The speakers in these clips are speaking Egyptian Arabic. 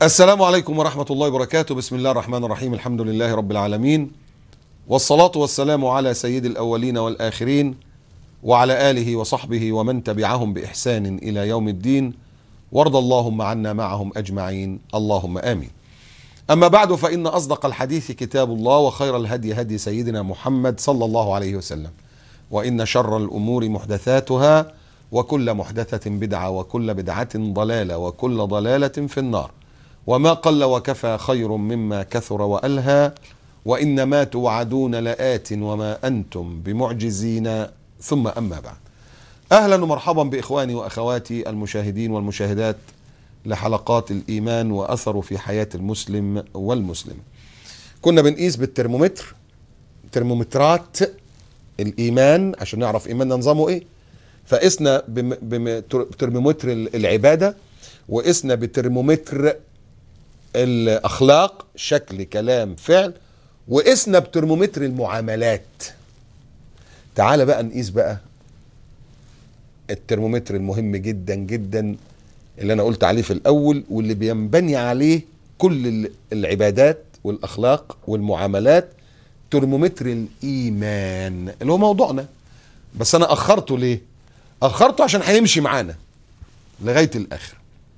السلام عليكم ورحمة الله وبركاته بسم الله الرحمن الرحيم الحمد لله رب العالمين والصلاة والسلام على سيد الأولين والآخرين وعلى آله وصحبه ومن تبعهم بإحسان إلى يوم الدين وارض اللهم عنا معهم أجمعين اللهم آمين أما بعد فإن أصدق الحديث كتاب الله وخير الهدي هدي سيدنا محمد صلى الله عليه وسلم وإن شر الأمور محدثاتها وكل محدثة بدعة وكل بدعة ضلالة وكل ضلالة في النار وما قل وكفى خير مما كثر وألهى وإنما توعدون لآت وما أنتم بمعجزين ثم أما بعد أهلا ومرحبا بإخواني وأخواتي المشاهدين والمشاهدات لحلقات الإيمان وأثره في حياة المسلم والمسلم كنا بنقيس بالترمومتر ترمومترات الإيمان عشان نعرف إيماننا نظامه إيه فقسنا بم- بم- بترمومتر العبادة وقسنا بترمومتر الأخلاق شكل كلام فعل وقسنا بترمومتر المعاملات تعال بقى نقيس بقى الترمومتر المهم جدا جدا اللي انا قلت عليه في الاول واللي بينبني عليه كل ال- العبادات والاخلاق والمعاملات ترمومتر الايمان اللي هو موضوعنا بس انا اخرته ليه اخرته عشان هيمشي معانا لغايه الاخر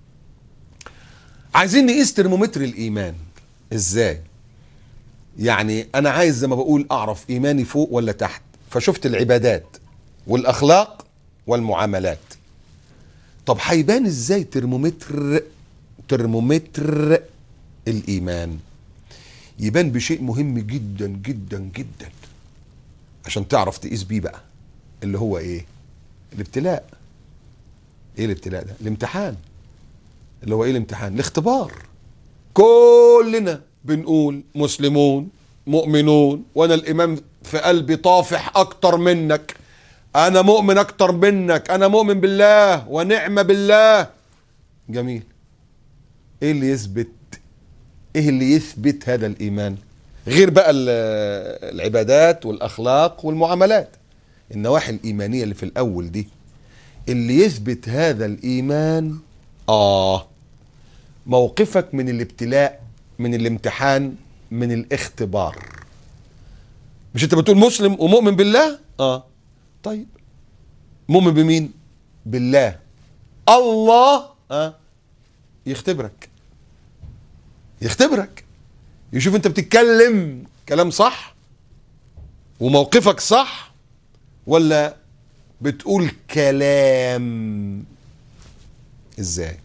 عايزين نقيس ترمومتر الايمان ازاي يعني انا عايز زي ما بقول اعرف ايماني فوق ولا تحت فشفت العبادات والاخلاق والمعاملات طب هيبان ازاي ترمومتر ترمومتر الايمان يبان بشيء مهم جدا جدا جدا عشان تعرف تقيس بيه بقى اللي هو ايه الابتلاء ايه الابتلاء ده الامتحان اللي هو ايه الامتحان الاختبار كلنا بنقول مسلمون مؤمنون وانا الامام في قلبي طافح اكتر منك انا مؤمن اكتر منك انا مؤمن بالله ونعم بالله جميل ايه اللي يثبت ايه اللي يثبت هذا الايمان غير بقى ال- العبادات والاخلاق والمعاملات النواحي الايمانيه اللي في الاول دي اللي يثبت هذا الايمان اه موقفك من الابتلاء من الامتحان من الاختبار مش انت بتقول مسلم ومؤمن بالله اه طيب مؤمن بمين بالله الله اه يختبرك يختبرك يشوف انت بتتكلم كلام صح وموقفك صح ولا بتقول كلام ازاي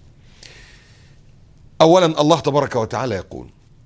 اولا الله تبارك وتعالى يقول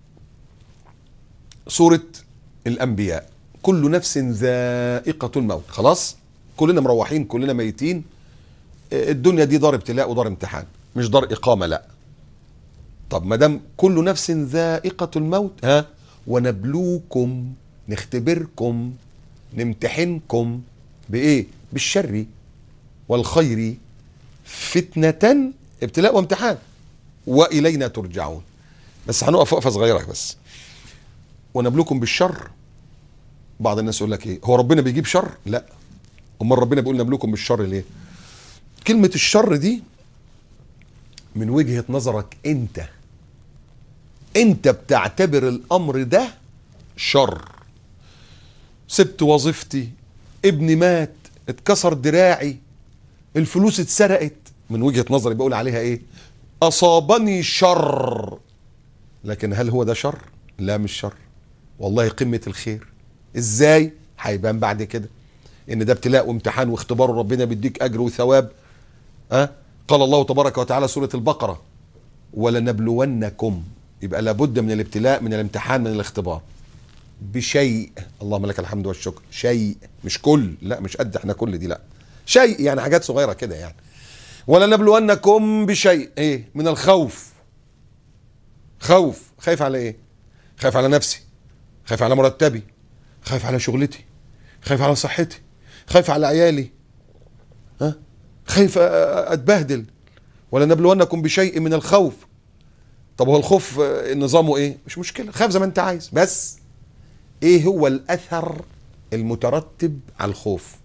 سورة الانبياء كل نفس ذائقة الموت خلاص كلنا مروحين كلنا ميتين الدنيا دي دار ابتلاء ودار امتحان مش دار اقامة لا طب ما دام كل نفس ذائقة الموت ها ونبلوكم نختبركم نمتحنكم بايه بالشر والخير فتنة ابتلاء وامتحان والينا ترجعون بس هنقف وقفه صغيره بس ونبلوكم بالشر بعض الناس يقول لك ايه هو ربنا بيجيب شر لا امال ربنا بيقول نبلوكم بالشر ليه كلمه الشر دي من وجهه نظرك انت انت بتعتبر الامر ده شر سبت وظيفتي ابني مات اتكسر دراعي الفلوس اتسرقت من وجهه نظري بقول عليها ايه اصابني شر لكن هل هو ده شر لا مش شر والله قمه الخير ازاي هيبان بعد كده ان ده ابتلاء وامتحان واختبار ربنا بيديك اجر وثواب أه؟ قال الله تبارك وتعالى سوره البقره ولنبلونكم يبقى لابد من الابتلاء من الامتحان من الاختبار بشيء اللهم لك الحمد والشكر شيء مش كل لا مش قد احنا كل دي لا شيء يعني حاجات صغيره كده يعني ولنبلونكم بشيء ايه من الخوف خوف خايف على ايه خايف على نفسي خايف على مرتبي خايف على شغلتي خايف على صحتي خايف على عيالي ها خايف أ- أ- اتبهدل ولنبلونكم بشيء من الخوف طب هو الخوف آه، نظامه ايه مش مشكله خاف زي ما انت عايز بس ايه هو الاثر المترتب على الخوف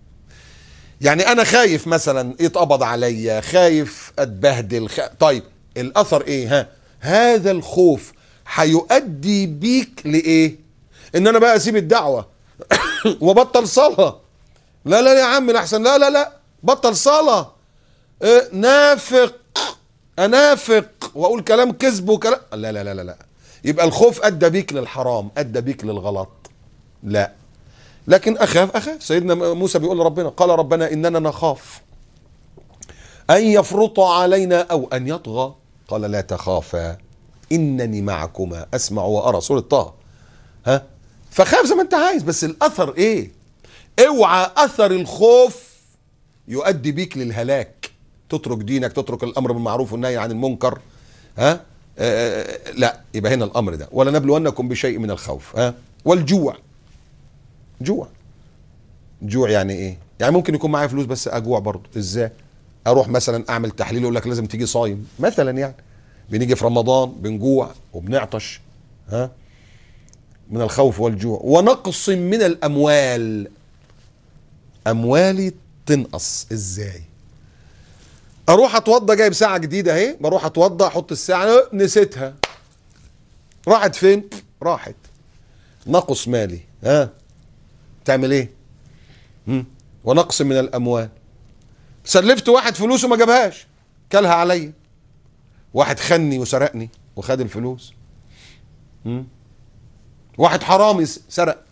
يعني انا خايف مثلا يتقبض عليا خايف اتبهدل خ... طيب الاثر ايه ها هذا الخوف هيؤدي بيك لايه ان انا بقى اسيب الدعوه وبطل صلاه لا لا يا عم الاحسن لا لا لا بطل صلاه إيه نافق انافق واقول كلام كذب وكلام لا لا لا لا لا يبقى الخوف ادى بيك للحرام ادى بيك للغلط لا لكن اخاف اخاف سيدنا موسى بيقول لربنا قال ربنا اننا نخاف ان يفرط علينا او ان يطغى قال لا تخافا انني معكما اسمع وارى سوره طه ها فخاف زي ما انت عايز بس الاثر ايه اوعى اثر الخوف يؤدي بيك للهلاك تترك دينك تترك الامر بالمعروف والنهي عن المنكر ها آه لا يبقى هنا الامر ده ولنبلونكم بشيء من الخوف ها والجوع جوع جوع يعني ايه يعني ممكن يكون معايا فلوس بس اجوع برضه ازاي اروح مثلا اعمل تحليل يقول لك لازم تيجي صايم مثلا يعني بنيجي في رمضان بنجوع وبنعطش ها من الخوف والجوع ونقص من الاموال اموالي تنقص ازاي اروح اتوضى جايب ساعه جديده اهي بروح اتوضى احط الساعه نسيتها راحت فين راحت نقص مالي ها تعمل ايه مم. ونقص من الاموال سلفت واحد فلوسه ما جابهاش كلها عليا واحد خني وسرقني وخد الفلوس مم. واحد حرامي سرق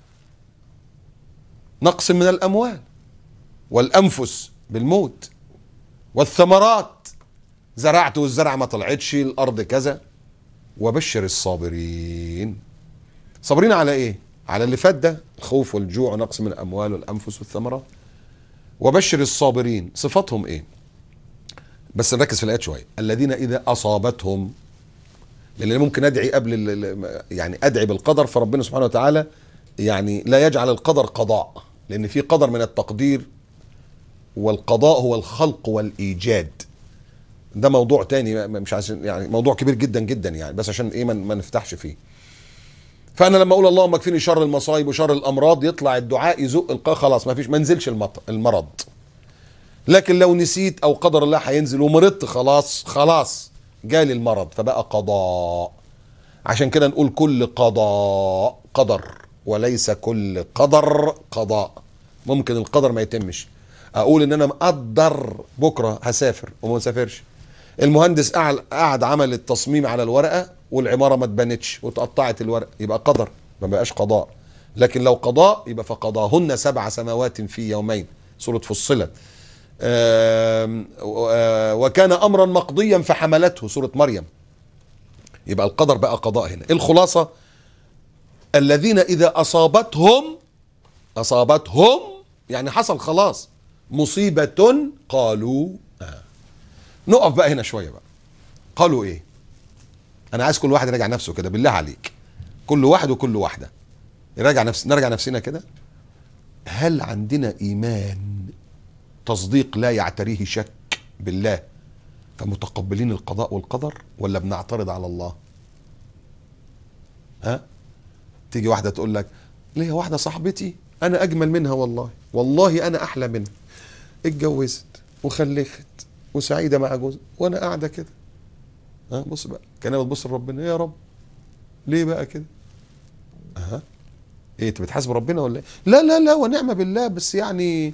نقص من الاموال والانفس بالموت والثمرات زرعت والزرع ما طلعتش الارض كذا وبشر الصابرين صابرين على ايه على اللي فات ده الخوف والجوع ونقص من الاموال والانفس والثمرات وبشر الصابرين صفاتهم ايه بس نركز في الايات شويه الذين اذا اصابتهم لان ممكن ادعي قبل يعني ادعي بالقدر فربنا سبحانه وتعالى يعني لا يجعل القدر قضاء لان في قدر من التقدير والقضاء هو الخلق والايجاد ده موضوع تاني مش عشان يعني موضوع كبير جدا جدا يعني بس عشان ايه ما نفتحش فيه فانا لما اقول اللهم اكفيني شر المصايب وشر الامراض يطلع الدعاء يزق القاء خلاص ما فيش ما نزلش المرض لكن لو نسيت او قدر الله هينزل ومرضت خلاص خلاص جالي المرض فبقى قضاء عشان كده نقول كل قضاء قدر وليس كل قدر قضاء ممكن القدر ما يتمش اقول ان انا مقدر بكره هسافر وما مسافرش المهندس قعد عمل التصميم على الورقه والعماره ما اتبنتش وتقطعت الورق يبقى قدر ما بقاش قضاء لكن لو قضاء يبقى فقضاهن سبع سماوات في يومين سوره فصلت وكان امرا مقضيا فحملته سوره مريم يبقى القدر بقى قضاء هنا الخلاصه الذين اذا اصابتهم اصابتهم يعني حصل خلاص مصيبه قالوا آه. نقف بقى هنا شويه بقى قالوا ايه انا عايز كل واحد يراجع نفسه كده بالله عليك كل واحد وكل واحده يراجع نفس نرجع نفسنا كده هل عندنا ايمان تصديق لا يعتريه شك بالله فمتقبلين القضاء والقدر ولا بنعترض على الله ها تيجي واحده تقول لك ليه واحده صاحبتي انا اجمل منها والله والله انا احلى منها اتجوزت وخلفت وسعيده مع جوزها وانا قاعده كده ها بص بقى كانها بتبص لربنا يا رب ليه بقى كده اها ايه انت بتحاسب ربنا ولا ايه لا لا لا ونعم بالله بس يعني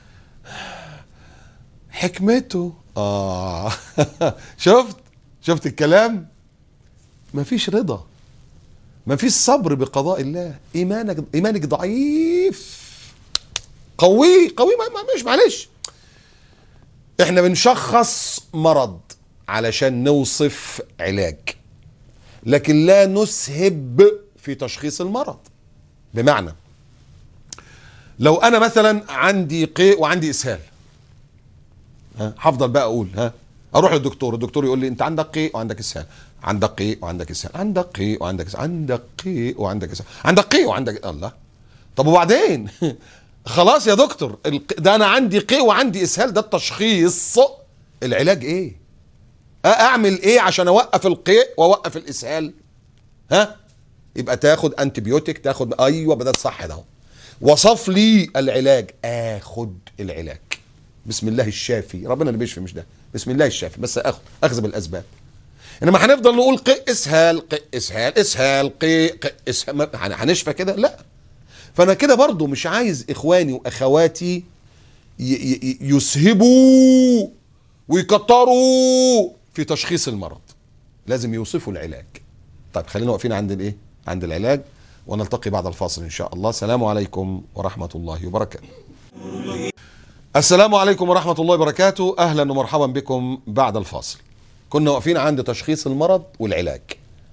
حكمته اه شفت شفت الكلام مفيش رضا مفيش صبر بقضاء الله ايمانك ايمانك ضعيف قوي قوي ما مش معلش احنا بنشخص مرض علشان نوصف علاج لكن لا نسهب في تشخيص المرض بمعنى لو انا مثلا عندي قيء وعندي اسهال ها هفضل بقى اقول ها اروح للدكتور الدكتور يقول لي انت عندك قيء وعندك اسهال عندك قيء وعندك اسهال عندك قيء وعندك اسهال عندك قيء وعندك اسهال عندك قيء وعندك الله طب وبعدين خلاص يا دكتور ده انا عندي قيء وعندي اسهال ده التشخيص العلاج ايه اعمل ايه عشان اوقف القيء واوقف الاسهال ها يبقى تاخد انتبيوتيك تاخد ايوه بدات صح ده وصف لي العلاج اخد العلاج بسم الله الشافي ربنا اللي بيشفي مش ده بسم الله الشافي بس اخد اخذ بالاسباب انما هنفضل نقول ق اسهال ق اسهال اسهال ق ق اسهال ما- هن- هنشفى كده لا فانا كده برضو مش عايز اخواني واخواتي ي- ي- يسهبوا ويكتروا في تشخيص المرض لازم يوصفوا العلاج طيب خلينا واقفين عند الايه عند العلاج ونلتقي بعد الفاصل ان شاء الله السلام عليكم ورحمه الله وبركاته السلام عليكم ورحمه الله وبركاته اهلا ومرحبا بكم بعد الفاصل كنا واقفين عند تشخيص المرض والعلاج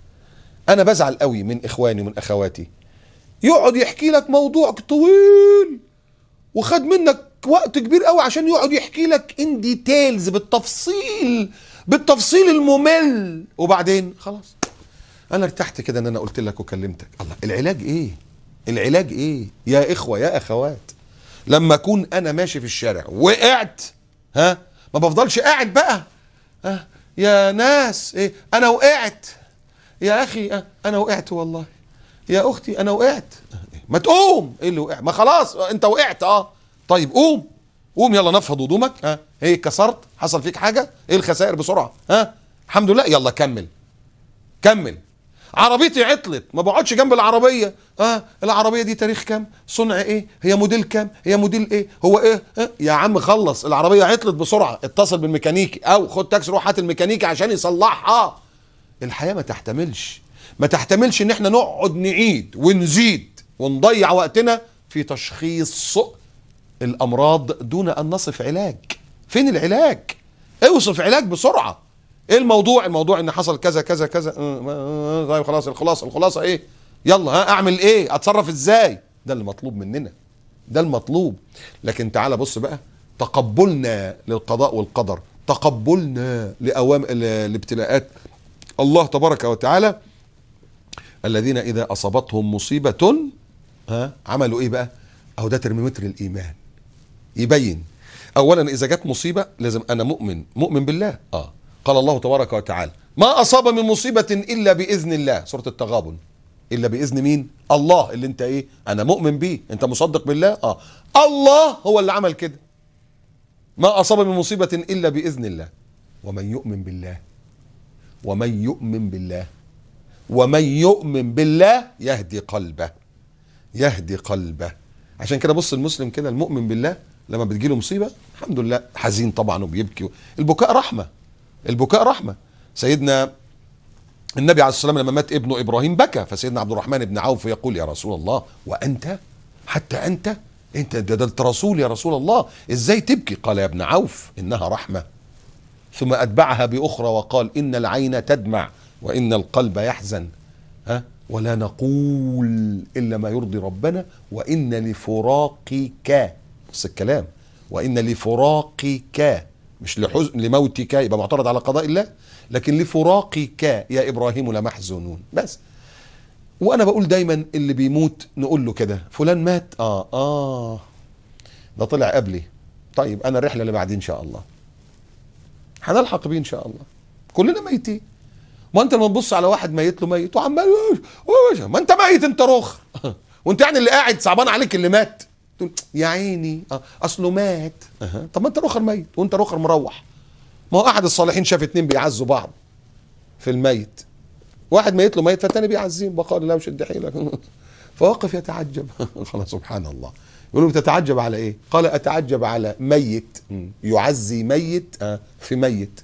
انا بزعل قوي من اخواني ومن اخواتي يقعد يحكي لك موضوع طويل وخد منك وقت كبير قوي عشان يقعد يحكي لك ان ديتيلز بالتفصيل بالتفصيل الممل وبعدين خلاص انا ارتحت كده ان انا قلت لك وكلمتك الله العلاج ايه العلاج ايه يا اخوه يا اخوات لما اكون انا ماشي في الشارع وقعت ها ما بفضلش قاعد بقى ها يا ناس ايه انا وقعت يا اخي اه، انا وقعت والله يا اختي انا وقعت ما تقوم ايه اللي وقع ما خلاص انت وقعت اه طيب قوم قوم يلا نفض هدومك ها ايه كسرت حصل فيك حاجه ايه الخسائر بسرعه ها الحمد لله يلا كمل كمل عربيتي عطلت ما بقعدش جنب العربيه اه العربيه دي تاريخ كام صنع ايه هي موديل كام هي موديل ايه هو ايه آه؟ يا عم خلص العربيه عطلت بسرعه اتصل بالميكانيكي او خد تاكسي روح هات الميكانيكي عشان يصلحها الحياه ما تحتملش ما تحتملش ان احنا نقعد نعيد ونزيد ونضيع وقتنا في تشخيص الامراض دون ان نصف علاج فين العلاج اوصف علاج بسرعه ايه الموضوع الموضوع ان حصل كذا كذا كذا آه، آه، طيب خلاص الخلاصه الخلاصه ايه يلا ها اعمل ايه اتصرف ازاي ده اللي مطلوب مننا ده المطلوب لكن تعالى بص بقى تقبلنا للقضاء والقدر تقبلنا لأوام الابتلاءات الله تبارك وتعالى الذين إذا أصابتهم مصيبة ها عملوا إيه بقى أهو ده ترميمتر الإيمان يبين أولا إذا جت مصيبة لازم أنا مؤمن مؤمن بالله آه قال الله تبارك وتعالى ما أصاب من مصيبة إلا بإذن الله سورة التغابن إلا بإذن مين الله اللي أنت إيه أنا مؤمن بيه أنت مصدق بالله آه الله هو اللي عمل كده ما أصاب من مصيبة إلا بإذن الله ومن يؤمن بالله ومن يؤمن بالله ومن يؤمن بالله يهدي قلبه يهدي قلبه عشان كده بص المسلم كده المؤمن بالله لما بتجيله مصيبة الحمد لله حزين طبعا وبيبكي البكاء رحمة البكاء رحمة سيدنا النبي عليه الصلاة والسلام لما مات ابنه إبراهيم بكى فسيدنا عبد الرحمن بن عوف يقول يا رسول الله وأنت حتى أنت أنت ده, ده أنت رسول يا رسول الله إزاي تبكي قال يا ابن عوف إنها رحمة ثم أتبعها بأخرى وقال إن العين تدمع وإن القلب يحزن ها ولا نقول إلا ما يرضي ربنا وإن لفراقك بص الكلام وإن لفراقك مش لحزن لموتك يبقى معترض على قضاء الله لكن لفراقك يا إبراهيم لمحزونون بس وأنا بقول دايما اللي بيموت نقول له كده فلان مات آه آه ده طلع قبلي طيب أنا الرحلة اللي بعدين إن شاء الله هنلحق بيه ان شاء الله كلنا ميتين ما انت لما تبص على واحد ميت له ميت وعمال ما انت ميت انت رخ وانت يعني اللي قاعد صعبان عليك اللي مات تقول يا عيني اه اصله مات أه. طب ما انت رخر ميت وانت رخر مروح ما هو احد الصالحين شاف اتنين بيعزوا بعض في الميت واحد ميت له ميت فالتاني بيعزيه بقال لا شد حيلك فوقف يتعجب خلاص سبحان الله يقول له بتتعجب على ايه؟ قال اتعجب على ميت يعزي ميت آه في ميت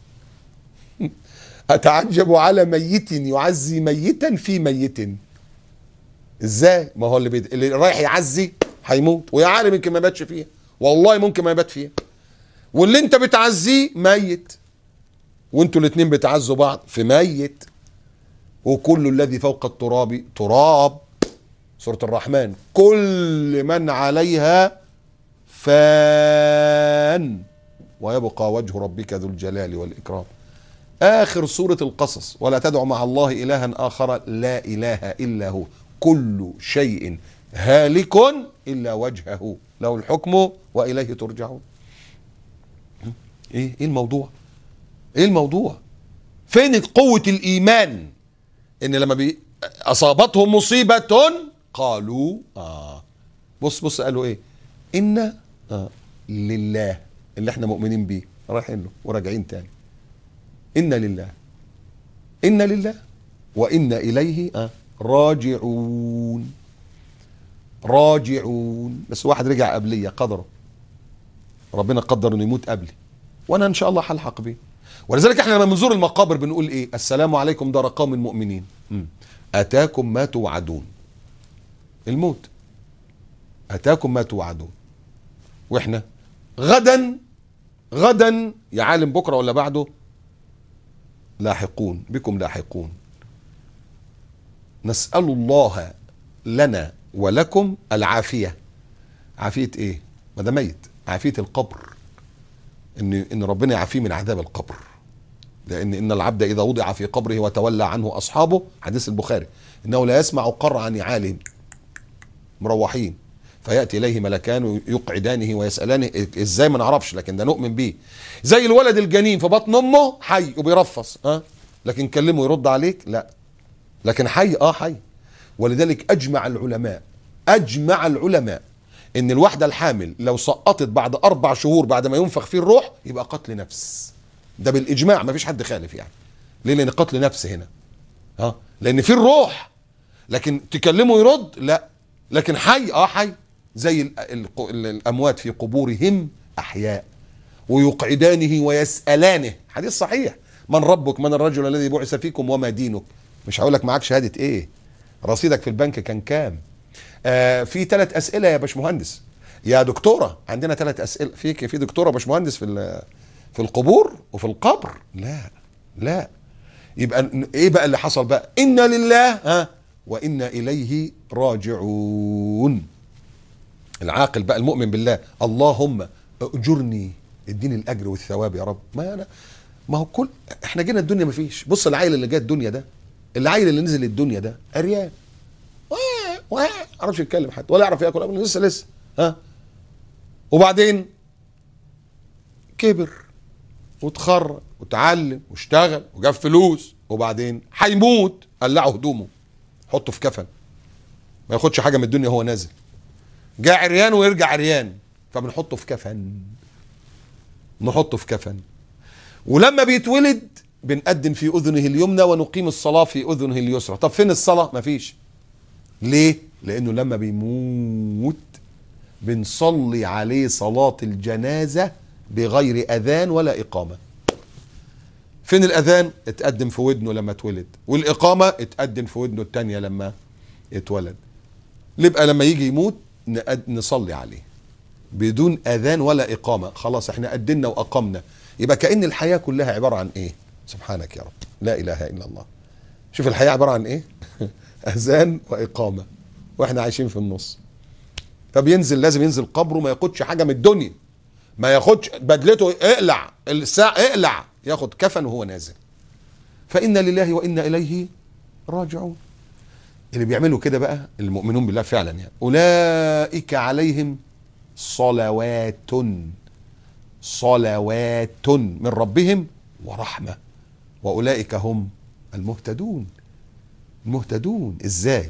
اتعجب على ميت يعزي ميتا في ميت ازاي؟ ما هو اللي, بيد... اللي رايح يعزي هيموت ويا عالم يمكن ما يباتش فيها والله ممكن ما يبات فيها واللي انت بتعزيه ميت وانتوا الاثنين بتعزوا بعض في ميت وكل الذي فوق التراب تراب سورة الرحمن كل من عليها فان ويبقى وجه ربك ذو الجلال والإكرام آخر سورة القصص ولا تدع مع الله إلها آخر لا إله إلا هو كل شيء هالك إلا وجهه له الحكم وإليه ترجعون إيه إيه الموضوع إيه الموضوع فين قوة الإيمان إن لما بي أصابتهم مصيبة قالوا آه بص بص قالوا إيه إن آه لله اللي احنا مؤمنين بيه رايحين له وراجعين تاني إنا لله إنا لله وإنا إليه آه، راجعون راجعون بس واحد رجع قبلية قدره ربنا قدر انه يموت قبلي وانا ان شاء الله هلحق بيه ولذلك احنا لما بنزور المقابر بنقول ايه السلام عليكم دار قوم مؤمنين مم. اتاكم ما توعدون الموت اتاكم ما توعدون واحنا غدا غدا يا عالم بكره ولا بعده لاحقون بكم لاحقون نسال الله لنا ولكم العافيه عافيه ايه ما ده ميت عافيه القبر ان ان ربنا يعافيه من عذاب القبر لان ان العبد اذا وضع في قبره وتولى عنه اصحابه حديث البخاري انه لا يسمع قرع نعالهم مروحين فياتي اليه ملكان يقعدانه ويسالانه ازاي ما نعرفش لكن ده نؤمن بيه زي الولد الجنين في بطن امه حي وبيرفص ها لكن كلمه يرد عليك لا لكن حي اه حي ولذلك اجمع العلماء اجمع العلماء ان الواحده الحامل لو سقطت بعد اربع شهور بعد ما ينفخ فيه الروح يبقى قتل نفس ده بالاجماع ما فيش حد خالف يعني ليه لان قتل نفس هنا ها لان في الروح لكن تكلمه يرد لا لكن حي اه حي زي ال ال ال الاموات في قبورهم احياء ويقعدانه ويسالانه حديث صحيح من ربك من الرجل الذي بعث فيكم وما دينك مش هقول لك معاك شهاده ايه رصيدك في البنك كان كام آه في ثلاث اسئله يا باشمهندس يا دكتوره عندنا ثلاث اسئله في في دكتوره باشمهندس في في القبور وفي القبر لا لا يبقى ايه بقى اللي حصل بقى انا لله ها وانا اليه راجعون العاقل بقى المؤمن بالله اللهم اجرني اديني الاجر والثواب يا رب ما انا ما هو كل احنا جينا الدنيا ما فيش بص العيل اللي جه الدنيا ده العيل اللي نزل الدنيا ده اريان ما يعرفش يتكلم حتى ولا يعرف ياكل أبدا لسه لسه ها وبعدين كبر وتخرج وتعلم واشتغل وجاب فلوس وبعدين هيموت قلعه هدومه حطه في كفن ما ياخدش حاجه من الدنيا وهو نازل جاء عريان ويرجع عريان فبنحطه في كفن نحطه في كفن ولما بيتولد بنقدم في اذنه اليمنى ونقيم الصلاه في اذنه اليسرى طب فين الصلاه مفيش ليه لانه لما بيموت بنصلي عليه صلاه الجنازه بغير اذان ولا اقامه فين الاذان اتقدم في ودنه لما اتولد والاقامه اتقدم في ودنه الثانيه لما اتولد يبقى لما يجي يموت نصلي عليه بدون اذان ولا اقامه خلاص احنا قدمنا واقمنا يبقى كان الحياه كلها عباره عن ايه سبحانك يا رب لا اله الا الله شوف الحياه عباره عن ايه اذان واقامه واحنا عايشين في النص فبينزل لازم ينزل قبره ما ياخدش حاجه من الدنيا ما ياخدش بدلته اقلع الساعه اقلع ياخد كفن وهو نازل فإنا لله وإنا إليه راجعون اللي بيعملوا كده بقى المؤمنون بالله فعلا يعني أولئك عليهم صلوات صلوات من ربهم ورحمة وأولئك هم المهتدون المهتدون ازاي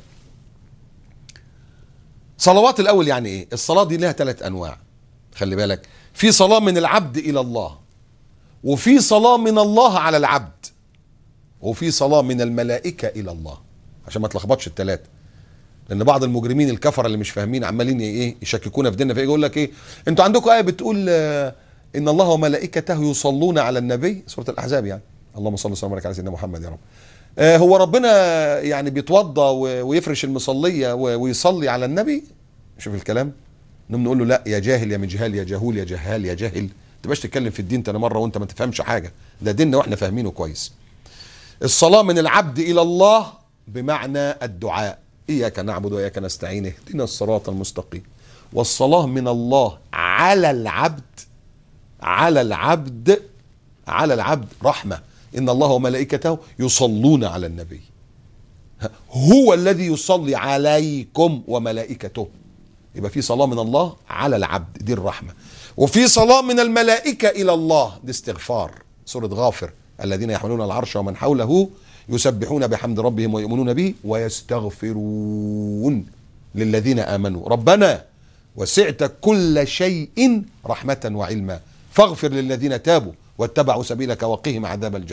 صلوات الاول يعني ايه الصلاه دي لها ثلاث انواع خلي بالك في صلاه من العبد الى الله وفي صلاه من الله على العبد وفي صلاه من الملائكه الى الله عشان ما تلخبطش الثلاثه لان بعض المجرمين الكفره اللي مش فاهمين عمالين ايه يشككونا في ديننا فيجي يقول لك ايه انتوا عندكم ايه بتقول آه ان الله وملائكته يصلون على النبي سوره الاحزاب يعني اللهم صل وسلم وبارك على سيدنا محمد يا رب آه هو ربنا يعني بيتوضى ويفرش المصليه ويصلي على النبي شوف الكلام نقوم نقول له لا يا جاهل يا مجهال يا جهول يا جهال يا جاهل تبقاش تتكلم في الدين تاني مره وانت ما تفهمش حاجه ده ديننا واحنا فاهمينه كويس الصلاه من العبد الى الله بمعنى الدعاء اياك نعبد واياك نستعين اهدنا الصراط المستقيم والصلاه من الله على العبد على العبد على العبد رحمه ان الله وملائكته يصلون على النبي هو الذي يصلي عليكم وملائكته يبقى في صلاه من الله على العبد دي الرحمه وفي صلاه من الملائكه الى الله دي استغفار سوره غافر الذين يحملون العرش ومن حوله يسبحون بحمد ربهم ويؤمنون به ويستغفرون للذين امنوا ربنا وسعت كل شيء رحمه وعلما فاغفر للذين تابوا واتبعوا سبيلك وقهم عذاب الجحيم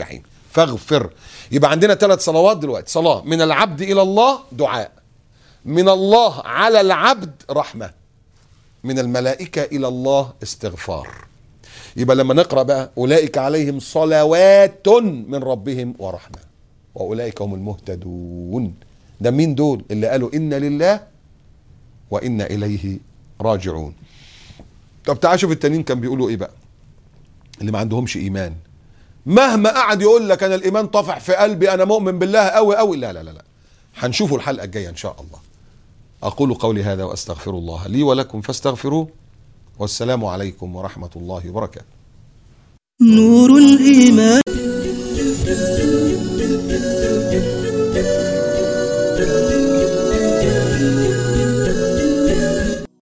فاغفر يبقى عندنا ثلاث صلوات دلوقتي صلاة من العبد إلى الله دعاء من الله على العبد رحمة من الملائكة إلى الله استغفار يبقى لما نقرأ بقى أولئك عليهم صلوات من ربهم ورحمة وأولئك هم المهتدون ده مين دول اللي قالوا إن لله وإنا إليه راجعون طب تعال شوف التانيين كان بيقولوا إيه بقى اللي ما عندهمش إيمان مهما قعد يقول لك أنا الإيمان طفح في قلبي أنا مؤمن بالله أوي أوي لا لا لا لا هنشوفه الحلقة الجاية إن شاء الله أقول قولي هذا وأستغفر الله لي ولكم فاستغفروه والسلام عليكم ورحمة الله وبركاته نور الإيمان